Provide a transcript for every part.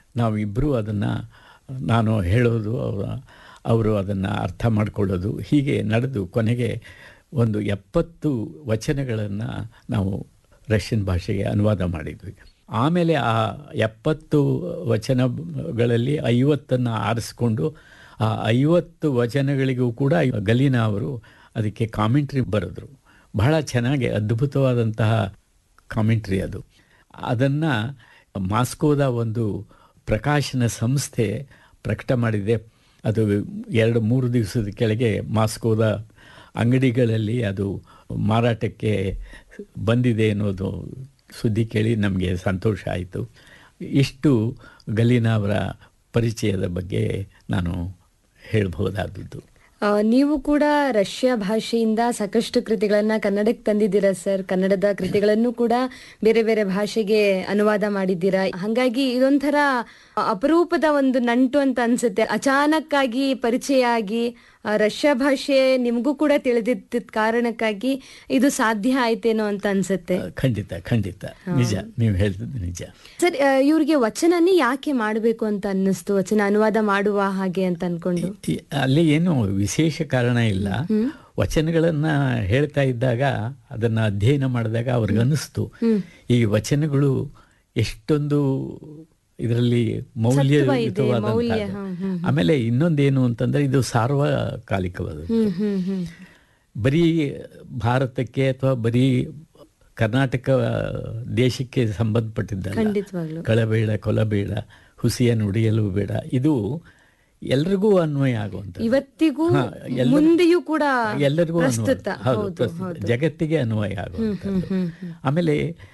ನಾವಿಬ್ಬರೂ ಅದನ್ನು ನಾನು ಹೇಳೋದು ಅವರ- ಅವರು ಅದನ್ನು ಅರ್ಥ ಮಾಡಿಕೊಳ್ಳೋದು ಹೀಗೆ ನಡೆದು ಕೊನೆಗೆ ಒಂದು ಎಪ್ಪತ್ತು ವಚನಗಳನ್ನು ನಾವು ರಷ್ಯನ್ ಭಾಷೆಗೆ ಅನುವಾದ ಮಾಡಿದ್ವಿ ಆಮೇಲೆ ಆ ಎಪ್ಪತ್ತು ವಚನಗಳಲ್ಲಿ ಐವತ್ತನ್ನು ಆರಿಸ್ಕೊಂಡು ಆ ಐವತ್ತು ವಚನಗಳಿಗೂ ಕೂಡ ಗಲೀನಾ ಅವರು ಅದಕ್ಕೆ ಕಾಮೆಂಟ್ರಿ ಬರೆದ್ರು ಬಹಳ ಚೆನ್ನಾಗಿ ಅದ್ಭುತವಾದಂತಹ ಕಾಮೆಂಟ್ರಿ ಅದು ಅದನ್ನು ಮಾಸ್ಕೋದ ಒಂದು ಪ್ರಕಾಶನ ಸಂಸ್ಥೆ ಪ್ರಕಟ ಮಾಡಿದೆ ಅದು ಎರಡು ಮೂರು ದಿವಸದ ಕೆಳಗೆ ಮಾಸ್ಕೋದ ಅಂಗಡಿಗಳಲ್ಲಿ ಅದು ಮಾರಾಟಕ್ಕೆ ಬಂದಿದೆ ಅನ್ನೋದು ಸುದ್ದಿ ಕೇಳಿ ನಮಗೆ ಸಂತೋಷ ಆಯಿತು ಇಷ್ಟು ಗಲೀನಾ ಅವರ ಪರಿಚಯದ ಬಗ್ಗೆ ನಾನು ಹೇಳ್ಬಹುದಾದದ್ದು ಆ, ನೀವು ಕೂಡ ರಷ್ಯಾ ಭಾಷೆಯಿಂದ ಸಾಕಷ್ಟು ಕೃತಿಗಳನ್ನ ಕನ್ನಡಕ್ಕೆ ತಂದಿದ್ದೀರಾ ಸರ್ ಕನ್ನಡದ ಕೃತಿಗಳನ್ನು ಕೂಡ ಬೇರೆ ಬೇರೆ ಭಾಷೆಗೆ ಅನುವಾದ ಮಾಡಿದ್ದೀರಾ ಹಾಗಾಗಿ ಇದೊಂಥರ ಅಪರೂಪದ ಒಂದು ನಂಟು ಅಂತ ಅನ್ಸುತ್ತೆ ಅಚಾನಕ್ಕಾಗಿ ಪರಿಚಯ ಆಗಿ ಆ, ರಷ್ಯಾ ಭಾಷೆ ನಿಮಗೂ ಕೂಡ ತಿಳಿದಿದ್ದ ಕಾರಣಕ್ಕಾಗಿ ಇದು ಸಾಧ್ಯ ಆಯ್ತೇನೋ ಅಂತ ಅನ್ಸುತ್ತೆ ಖಂಡಿತ ಖಂಡಿತ ನಿಜ ನೀವು ಹೇಳ್ತಿದ್ದು ನಿಜ ಸರ್ ಆ, ಇವ್ರಿಗೆ ವಚನನೇ ಯಾಕೆ ಮಾಡಬೇಕು ಅಂತ ಅನ್ನಿಸ್ತು ವಚನ ಅನುವಾದ ಮಾಡುವ ಹಾಗೆ ಅಂತ ಅನ್ಕೊಂಡು ಈ- ಅಲ್ಲಿ ಏನು ವಿಶೇಷ ಕಾರಣ ಇಲ್ಲ ವಚನಗಳನ್ನ ಹೇಳ್ತಾ ಇದ್ದಾಗ ಅದನ್ನ ಅಧ್ಯಯನ ಮಾಡಿದಾಗ ಅವ್ರಿಗೆ ಅನ್ನಿಸ್ತು ಈ ವಚನಗಳು ಎಷ್ಟೊಂದು ಇದರಲ್ಲಿ ಮೌಲ್ಯಯುತವಾದಂತಹ ಆಮೇಲೆ ಇನ್ನೊಂದೇನು ಅಂತಂದ್ರೆ ಇದು ಸಾರ್ವಕಾಲಿಕವಾದದ್ದು ಹ್ಮ್ ಹ್ಮ್ ಹ್ಮ್ ಬರೀ ಭಾರತಕ್ಕೆ ಅಥವಾ ಬರೀ ಕರ್ನಾಟಕ ದೇಶಕ್ಕೆ ಸಂಬಂಧಪಟ್ಟಿದ್ದಲ್ಲ ಖಂಡಿತವಾಗ್ಲು ಕಳಬೇಡ ಕೊಲಬೇಡ ಹುಸಿಯ ನುಡಿಯಲು ಬೇಡ ಇದು ಎಲ್ರಿಗೂ ಅನ್ವಯ ಆಗುವಂತ ಇವತ್ತಿಗೂ ಹಾ, ಎಲ್ಲರೂ- ಮುಂದೆಯೂ ಕೂಡ ಎಲ್ಲರಿಗೂ ಅನ್ವಯ. ಪ್ರಸ್ತುತ ಹೌದು, ಹೌದು ಪ್ರಸ್ತುತ. ಜಗತ್ತಿಗೆ ಅನ್ವಯ ಆಗುವಂಥದ್ದು ಹ್ಮ್, ಹ್ಮ್. ಆಮೇಲೆ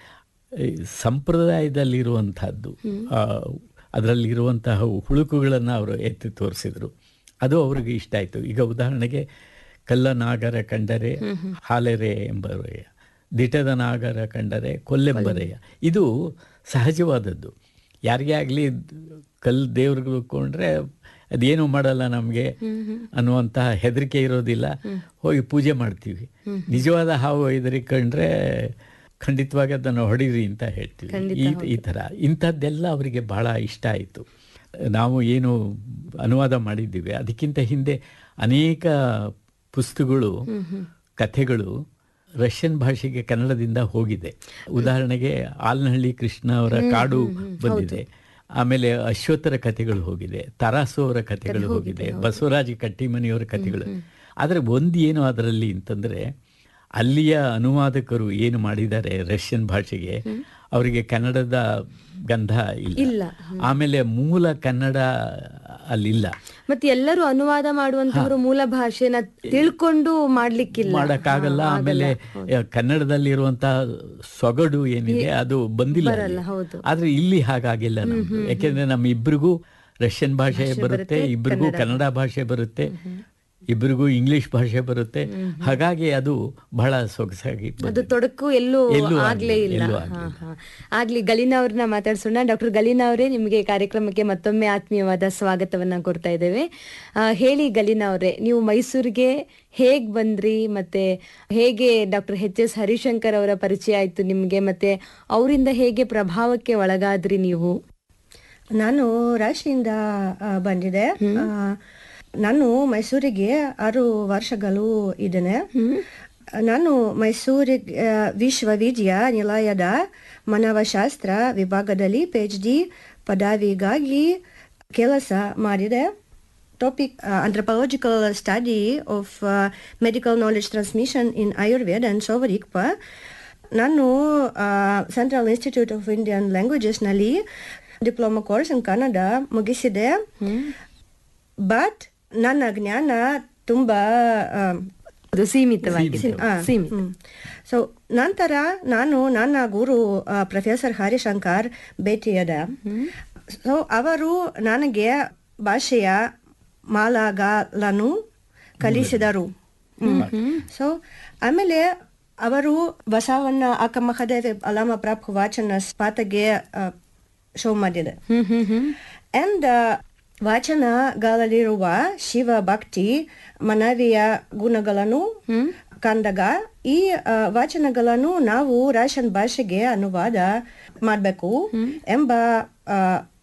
ಈ ಸಂಪ್ರದಾಯದಲ್ಲಿರುವಂತಹದ್ದು ಆ, ಅದರಲ್ಲಿರುವಂತಹ ಹುಳುಕುಗಳನ್ನು ಅವರು ಎತ್ತಿ ತೋರಿಸಿದ್ರು ಅದು ಅವ್ರಿಗೆ ಇಷ್ಟ ಆಯಿತು ಈಗ ಉದಾಹರಣೆಗೆ ಕಲ್ಲ ನಾಗರ ಕಂಡರೆ ಹಾಲೆರೆ ಎಂಬರೆಯ ದಿಟದ ನಾಗರ ಕಂಡರೆ ಕೊಲ್ಲೆಂಬರೆಯ ಇದು ಸಹಜವಾದದ್ದು ಯಾರಿಗೇ ಆಗಲಿ ಕಲ್ಲು ದೇವ್ರಿಗೆ ಕೊಂಡ್ರೆ ಅದೇನು ಮಾಡಲ್ಲ ನಮಗೆ ಅನ್ನುವಂತಹ ಹೆದರಿಕೆ ಇರೋದಿಲ್ಲ ಹೋಗಿ ಪೂಜೆ ಮಾಡ್ತೀವಿ ನಿಜವಾದ ಹಾವು ಹೆದರಿಕೊಂಡ್ರೆ ಖಂಡಿತವಾಗಿ ಅದನ್ನು ಹೊಡೀರಿ ಅಂತ ಹೇಳ್ತೀವಿ ಈ ಈ ಥರ ಇಂಥದ್ದೆಲ್ಲ ಅವರಿಗೆ ಬಹಳ ಇಷ್ಟ ಆಯಿತು ನಾವು ಏನು ಅನುವಾದ ಮಾಡಿದ್ದೀವಿ ಅದಕ್ಕಿಂತ ಹಿಂದೆ ಅನೇಕ ಪುಸ್ತಕಗಳು ಕಥೆಗಳು ರಷ್ಯನ್ ಭಾಷೆಗೆ ಕನ್ನಡದಿಂದ ಹೋಗಿದೆ ಉದಾಹರಣೆಗೆ ಆಲ್ನಹಳ್ಳಿ ಕೃಷ್ಣ ಅವರ ಕಾಡು ಬಂದಿದೆ ಆಮೇಲೆ ಅಶ್ವತ್ಥರ ಕಥೆಗಳು ಹೋಗಿದೆ ತರಾಸು ಅವರ ಕಥೆಗಳು ಹೋಗಿದೆ ಬಸವರಾಜ ಕಟ್ಟಿಮನಿಯವರ ಕಥೆಗಳು ಆದರೆ ಒಂದು ಏನು ಅದರಲ್ಲಿ ಅಂತಂದ್ರೆ ಅಲ್ಲಿಯ ಅನುವಾದಕರು ಏನು ಮಾಡಿದ್ದಾರೆ ರಷ್ಯನ್ ಭಾಷೆಗೆ ಅವರಿಗೆ ಕನ್ನಡದ ಗಂಧ ಇಲ್ಲ ಇಲ್ಲ ಆಮೇಲೆ ಮೂಲ ಕನ್ನಡ ಅಲ್ಲಿಲ್ಲ ಮತ್ತೆ ಎಲ್ಲರೂ ಅನುವಾದ ಮಾಡುವಂತವರು ಮೂಲ ಭಾಷೆನ ತಿಳ್ಕೊಂಡು ಮಾಡ್ಲಿಕ್ಕಿಲ್ಲ ಮಾಡಕ್ಕಾಗಲ್ಲ ಆಮೇಲೆ ಕನ್ನಡದಲ್ಲಿರುವಂತಹ ಸೊಗಡು ಏನಿದೆ ಅದು ಬಂದಿಲ್ಲ ಅಲ್ಲಿ. ಹೌದು. ಆದ್ರೆ ಇಲ್ಲಿ ಹಾಗಾಗಿಲ್ಲ ನಮ್ದು ಯಾಕೆಂದ್ರೆ ನಮ್ಮ ಇಬ್ಬರಿಗೂ ರಷ್ಯನ್ ಭಾಷೆ ಬರುತ್ತೆ ಇಬ್ಬರಿಗೂ ಕನ್ನಡ ಭಾಷೆ ಬರುತ್ತೆ ಇಬ್ಬರಿಗೂ ಇಂಗ್ಲಿಷ್ ಭಾಷೆ ಬರುತ್ತೆ ಹಾಗಾಗಿ ಅದು ಬಹಳ ಸೊಗಸಾಗಿ ಅದು ಬಂದಿದೆ. ತೊಡಕು ಎಲ್ಲೂ ಎಲ್ಲೂ ಆಗ್ಲೇ ಆಗ್ಲಿಲ್ಲ, ಇಲ್ಲ ಎಲ್ಲೂ ಹಾ, ಹಾ. ಆಗ್ಲಿ ಗಲೀನಾ ಅವ್ರನ್ನ ಮಾತಾಡ್ಸೋಣ ಡಾಕ್ಟರ್ ಗಲೀನಾ ಅವರೇ ನಿಮಗೆ ಕಾರ್ಯಕ್ರಮಕ್ಕೆ ಮತ್ತೊಮ್ಮೆ ಆತ್ಮೀಯವಾದ ಸ್ವಾಗತವನ್ನ ಕೊಡ್ತಾ ಇದ್ದೇವೆ ಆ, ಹೇಳಿ ಗಲೀನಾ ಅವರೇ ನೀವು ಮೈಸೂರಿಗೆ ಹೇಗ್ ಬಂದ್ರಿ ಮತ್ತೆ ಹೇಗೆ ಡಾಕ್ಟರ್ ಎಚ್ ಎಸ್ ಹರಿಶಂಕರ್ ಅವರ ಪರಿಚಯ ಆಯ್ತು ನಿಮ್ಗೆ ಮತ್ತೆ ಅವರಿಂದ ಹೇಗೆ ಪ್ರಭಾವಕ್ಕೆ ಒಳಗಾದ್ರಿ ನೀವು ನಾನು ರಾಶಿಯಿಂದ ಆ, ಬಂದಿದೆ ಆ, ನಾನು ಮೈಸೂರಿಗೆ ಆರು ವರ್ಷಗಳು ಇದ್ದೇನೆ ನಾನು ಮೈಸೂರಿಗೆ ಆ, ವಿಶ್ವವಿದ್ಯಾನಿಲಯದ ಮಾನವಶಾಸ್ತ್ರ ವಿಭಾಗದಲ್ಲಿ ಪಿ ಎಚ್ ಡಿ ಪದವಿಗಾಗಿ ಕೆಲಸ ಮಾಡಿದೆ topic uh, anthropological study of uh, medical knowledge transmission in Ayurveda and Sovarikpa. ನಾನು ಸೆಂಟ್ರಲ್ ಇನ್ಸ್ಟಿಟ್ಯೂಟ್ ಆಫ್ ಇಂಡಿಯನ್ ಲ್ಯಾಂಗ್ವೇಜಸ್ನಲ್ಲಿ ಡಿಪ್ಲೊಮಾ ಕೋರ್ಸ್ ಇನ್ ಕನ್ನಡ ಮುಗಿಸಿದೆ ಬಟ್ ನನ್ನ ಜ್ಞಾನ ತುಂಬ ಅದು ಸೀಮಿತವಾಗಿ ಸೀಮಿತ ಸೊ ನಂತರ ನಾನು ನನ್ನ ಗುರು ಪ್ರೊಫೆಸರ್ ಹರಿಶಂಕರ್ ಭೇಟಿಯಾದ ಸೊ ಅವರು ನನಗೆ ಭಾಷೆಯ ಮಾಲಾಗಳನ್ನು ಕಲಿಸಿದರು ಸೊ ಆಮೇಲೆ ಅವರು ಬಸವಣ್ಣ ಅಕ್ಕಮಹದೇವ ಅಲಮ ಪ್ರಾಪ್ ವಾಚನ ಸ್ಪಾತಗೆ ಶೋ ಮಾಡಿದೆ ಹ್ಮ್ ಹ್ಮ್ ಹ್ಮ್ ಅಂಡ್ ವಾಚನಗಳಲ್ಲಿರುವ ಶಿವ ಭಕ್ತಿ ಮನವಿಯ ಗುಣಗಳನ್ನು ಕಂಡಾಗ ಈ ಆ, ವಾಚನಗಳನ್ನು ನಾವು ರಾಶನ್ ಭಾಷೆಗೆ ಅನುವಾದ ಮಾಡಬೇಕು ಎಂಬ ಆ,